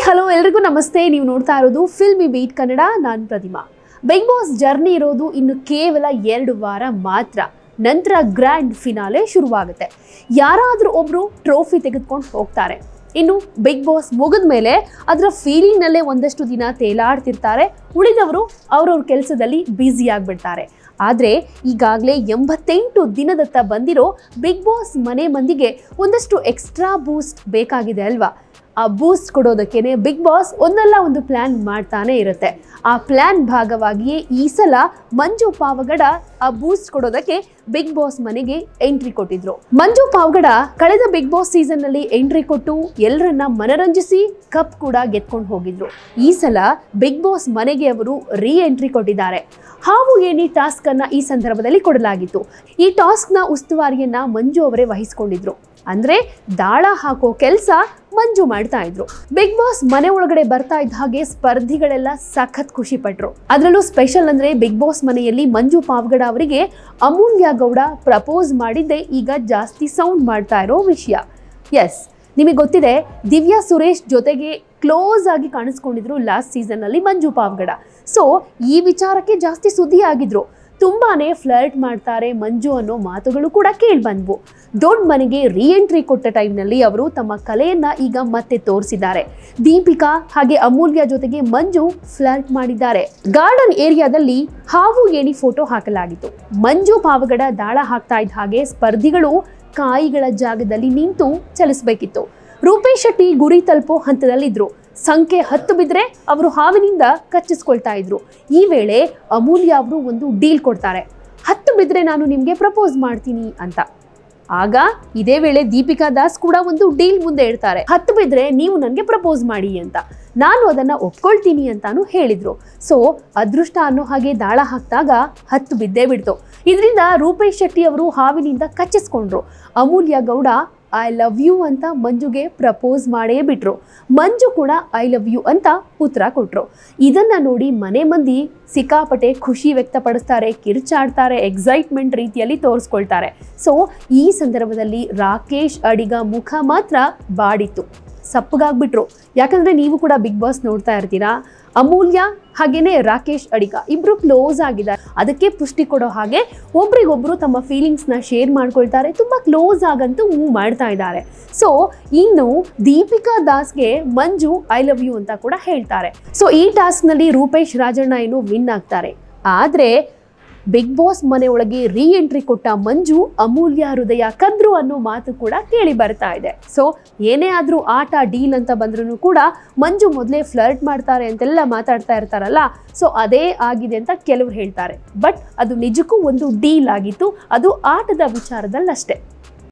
hello ಎಲ್ರಿಗೂ ನಮಸ್ತೆ ನೀವು ನೋಡ್ತಾ ಇರೋದು ಫಿಲ್ಮಿ ಬೀಟ್ ಕನ್ನಡ ನಾನು ಪ್ರತಿಮಾ ಬಿಗ್ ಬಾಸ್ ಜರ್ನಿ ಇರೋದು ಇನ್ನು ಕೇವಲ ಎರಡು ವಾರ ಮಾತ್ರ ನಂತರ ಗ್ರ್ಯಾಂಡ್ ಫಿನಾಲೆ ಶುರುವಾಗುತ್ತೆ ಯಾರಾದರೂ ಒಬ್ಬರು ಟ್ರೋಫಿ ತೆಗೆದುಕೊಂಡು ಹೋಗ್ತಾರೆ ಇನ್ನು ಬಿಗ್ ಬಾಸ್ ಮುಗಿದ ಮೇಲೆ ಅದರ ಫೀಲಿಂಗ್ನಲ್ಲೇ ಒಂದಷ್ಟು ದಿನ ತೇಲಾಡ್ತಿರ್ತಾರೆ ಉಳಿದವರು ಅವ್ರವ್ರ ಕೆಲಸದಲ್ಲಿ ಬ್ಯುಸಿ ಆಗಿಬಿಡ್ತಾರೆ ಆದರೆ ಈಗಾಗಲೇ ಎಂಬತ್ತೆಂಟು ದಿನದತ್ತ ಬಂದಿರೋ ಬಿಗ್ ಬಾಸ್ ಮನೆ ಮಂದಿಗೆ ಒಂದಷ್ಟು ಎಕ್ಸ್ಟ್ರಾ ಬೂಸ್ಟ್ ಬೇಕಾಗಿದೆ ಅಲ್ವಾ ಆ ಬೂಸ್ಟ್ ಕೊಡೋದಕ್ಕೇನೆ ಬಿಗ್ ಬಾಸ್ ಒಂದಲ್ಲ ಒಂದು ಪ್ಲ್ಯಾನ್ ಮಾಡ್ತಾನೆ ಇರುತ್ತೆ ಆ ಪ್ಲ್ಯಾನ್ ಭಾಗವಾಗಿಯೇ ಈ ಸಲ ಮಂಜು ಪಾವಗಡ ಆ ಬೂಸ್ಟ್ ಕೊಡೋದಕ್ಕೆ ಬಿಗ್ ಬಾಸ್ ಮನೆಗೆ ಎಂಟ್ರಿ ಕೊಟ್ಟಿದ್ರು ಮಂಜು ಪಾವಗಡ ಕಳೆದ ಬಿಗ್ ಬಾಸ್ ಸೀಸನ್ ನಲ್ಲಿ ಎಂಟ್ರಿ ಕೊಟ್ಟು ಎಲ್ಲರನ್ನ ಮನರಂಜಿಸಿ ಕಪ್ ಕೂಡ ಗೆದ್ಕೊಂಡು ಹೋಗಿದ್ರು ಈ ಸಲ ಬಿಗ್ ಬಾಸ್ ಮನೆಗೆ ಅವರು ರೀ ಎಂಟ್ರಿ ಕೊಟ್ಟಿದ್ದಾರೆ ಹಾವು ಏಣಿ ಟಾಸ್ಕ್ ಅನ್ನ ಈ ಸಂದರ್ಭದಲ್ಲಿ ಕೊಡಲಾಗಿತ್ತು ಈ ಟಾಸ್ಕ್ ನ ಉಸ್ತುವಾರಿಯನ್ನ ಮಂಜು ಅವರೇ ವಹಿಸ್ಕೊಂಡಿದ್ರು ಅಂದ್ರೆ ದಾಳ ಹಾಕೋ ಕೆಲಸ ಮಂಜು ಮಾಡ್ತಾ ಇದ್ರು ಬಿಗ್ ಬಾಸ್ ಮನೆ ಒಳಗಡೆ ಬರ್ತಾ ಇದ್ದ ಹಾಗೆ ಸ್ಪರ್ಧಿಗಳೆಲ್ಲ ಸಖತ್ ಖುಷಿ ಪಟ್ರು ಅದರಲ್ಲೂ ಸ್ಪೆಷಲ್ ಅಂದ್ರೆ ಬಿಗ್ ಬಾಸ್ ಮನೆಯಲ್ಲಿ ಮಂಜು ಪಾವಗಡ ಅವರಿಗೆ ಅಮೂಲ್ಯ ಗೌಡ ಪ್ರಪೋಸ್ ಮಾಡಿದ್ದೆ ಈಗ ಜಾಸ್ತಿ ಸೌಂಡ್ ಮಾಡ್ತಾ ಇರೋ ವಿಷಯ ಎಸ್ ನಿಮಗೆ ಗೊತ್ತಿದೆ ದಿವ್ಯಾ ಸುರೇಶ್ ಜೊತೆಗೆ ಕ್ಲೋಸ್ ಆಗಿ ಕಾಣಿಸ್ಕೊಂಡಿದ್ರು ಲಾಸ್ಟ್ ಸೀಸನ್ ಅಲ್ಲಿ ಮಂಜು ಪಾವಗಡ ಸೊ ಈ ವಿಚಾರಕ್ಕೆ ಜಾಸ್ತಿ ಸುದ್ದಿ ಆಗಿದ್ರು ತುಂಬಾನೇ ಫ್ಲರ್ಟ್ ಮಾಡ್ತಾರೆ ಮಂಜು ಅನ್ನೋ ಮಾತುಗಳು ಕೂಡ ಕೇಳಿ ಬಂದ್ವು ದೊಡ್ಡ ಮನೆಗೆ ರೀ ಎಂಟ್ರಿ ಕೊಟ್ಟ ಟೈಮ್ನಲ್ಲಿ ಅವರು ತಮ್ಮ ಕಲೆಯನ್ನ ಈಗ ಮತ್ತೆ ತೋರಿಸಿದ್ದಾರೆ ದೀಪಿಕಾ ಹಾಗೆ ಅಮೂಲ್ಯ ಜೊತೆಗೆ ಮಂಜು ಫ್ಲರ್ಟ್ ಮಾಡಿದ್ದಾರೆ ಗಾರ್ಡನ್ ಏರಿಯಾದಲ್ಲಿ ಹಾವು ಏಣಿ ಫೋಟೋ ಹಾಕಲಾಗಿತ್ತು ಮಂಜು ಪಾವಗಡ ದಾಳ ಹಾಕ್ತಾ ಇದ್ದ ಹಾಗೆ ಸ್ಪರ್ಧಿಗಳು ಕಾಯಿಗಳ ಜಾಗದಲ್ಲಿ ನಿಂತು ಚಲಿಸಬೇಕಿತ್ತು ರೂಪೇಶ್ ಶೆಟ್ಟಿ ಗುರಿ ತಲುಪೋ ಹಂತದಲ್ಲಿದ್ರು ಸಂಖ್ಯೆ ಹತ್ತು ಬಿದ್ದರೆ ಅವರು ಹಾವಿನಿಂದ ಕಚ್ಚಿಸ್ಕೊಳ್ತಾ ಇದ್ರು ಈ ವೇಳೆ ಅಮೂಲ್ಯ ಅವರು ಒಂದು ಡೀಲ್ ಕೊಡ್ತಾರೆ ಹತ್ತು ಬಿದ್ದರೆ ನಾನು ನಿಮಗೆ ಪ್ರಪೋಸ್ ಮಾಡ್ತೀನಿ ಅಂತ ಆಗ ಇದೇ ವೇಳೆ ದೀಪಿಕಾ ದಾಸ್ ಕೂಡ ಒಂದು ಡೀಲ್ ಮುಂದೆ ಇಡ್ತಾರೆ ಹತ್ತು ಬಿದ್ದರೆ ನೀವು ನನಗೆ ಪ್ರಪೋಸ್ ಮಾಡಿ ಅಂತ ನಾನು ಅದನ್ನು ಒಪ್ಕೊಳ್ತೀನಿ ಅಂತಾನು ಹೇಳಿದ್ರು ಸೊ ಅದೃಷ್ಟ ಅನ್ನೋ ಹಾಗೆ ದಾಳ ಹಾಕಿದಾಗ ಹತ್ತು ಬಿದ್ದೇ ಬಿಡ್ತು ಇದರಿಂದ ರೂಪೇಶ್ ಶೆಟ್ಟಿ ಅವರು ಹಾವಿನಿಂದ ಕಚ್ಚಿಸ್ಕೊಂಡ್ರು Amulya Gowda I love you ಅಂತ ಮಂಜುಗೆ ಪ್ರಪೋಸ್ ಮಾಡೇ ಬಿಟ್ರು ಮಂಜು ಕೂಡ ಐ ಲವ್ ಯು ಅಂತ ಉತ್ತರ ಕೊಟ್ರು ಇದನ್ನ ನೋಡಿ ಮನೆ ಮಂದಿ ಸಿಕ್ಕಾಪಟ್ಟೆ ಖುಷಿ ವ್ಯಕ್ತಪಡಿಸ್ತಾರೆ ಕಿರ್ಚಾಡ್ತಾರೆ ಎಕ್ಸೈಟ್ಮೆಂಟ್ ರೀತಿಯಲ್ಲಿ ತೋರಿಸ್ಕೊಳ್ತಾರೆ ಸೊ ಈ ಸಂದರ್ಭದಲ್ಲಿ ರಾಕೇಶ್ ಅಡಿಗ ಮುಖ ಮಾತ್ರ ಬಾಡಿತ್ತು ಸಪ್ಪಗಾಗ್ಬಿಟ್ರು ಯಾಕಂದ್ರೆ ನೀವು ಕೂಡ ಬಿಗ್ ಬಾಸ್ ನೋಡ್ತಾ ಇರ್ತೀರಾ ಅಮೂಲ್ಯ ಹಾಗೇನೆ ರಾಕೇಶ್ ಅಡಿಗ ಇಬ್ರು ಕ್ಲೋಸ್ ಆಗಿದ್ದಾರೆ ಅದಕ್ಕೆ ಪುಷ್ಟಿ ಕೊಡೋ ಹಾಗೆ ಒಬ್ರಿಗೊಬ್ರು ತಮ್ಮ ಫೀಲಿಂಗ್ಸ್ನ ಶೇರ್ ಮಾಡ್ಕೊಳ್ತಾರೆ ತುಂಬ ಕ್ಲೋಸ್ ಆಗಂತೂ ಮೂವ್ ಮಾಡ್ತಾ ಇದ್ದಾರೆ ಸೊ ಇನ್ನು ದೀಪಿಕಾ ದಾಸ್ಗೆ ಮಂಜು ಐ ಲವ್ ಯು ಅಂತ ಕೂಡ ಹೇಳ್ತಾರೆ ಸೊ ಈ ಟಾಸ್ಕ್ನಲ್ಲಿ ರೂಪೇಶ್ ರಾಜಣ್ಣ ಏನು ವಿನ್ ಆಗ್ತಾರೆ ಆದರೆ ಬಿಗ್ ಬಾಸ್ ಮನೆ ಒಳಗೆ ರೀ ಎಂಟ್ರಿ ಕೊಟ್ಟ ಮಂಜು ಅಮೂಲ್ಯ ಹೃದಯ ಕದ್ರು ಅನ್ನೋ ಮಾತು ಕೂಡ ಕೇಳಿ ಬರ್ತಾ ಇದೆ ಸೊ ಏನೇ ಆದರೂ ಆಟ ಡೀಲ್ ಅಂತ ಬಂದ್ರೂ ಕೂಡ ಮಂಜು ಮೊದಲೇ ಫ್ಲರ್ಟ್ ಮಾಡ್ತಾರೆ ಅಂತೆಲ್ಲ ಮಾತಾಡ್ತಾ ಇರ್ತಾರಲ್ಲ ಸೊ ಅದೇ ಆಗಿದೆ ಅಂತ ಕೆಲವರು ಹೇಳ್ತಾರೆ ಬಟ್ ಅದು ನಿಜಕ್ಕೂ ಒಂದು ಡೀಲ್ ಆಗಿತ್ತು ಅದು ಆಟದ ವಿಚಾರದಲ್ಲಷ್ಟೇ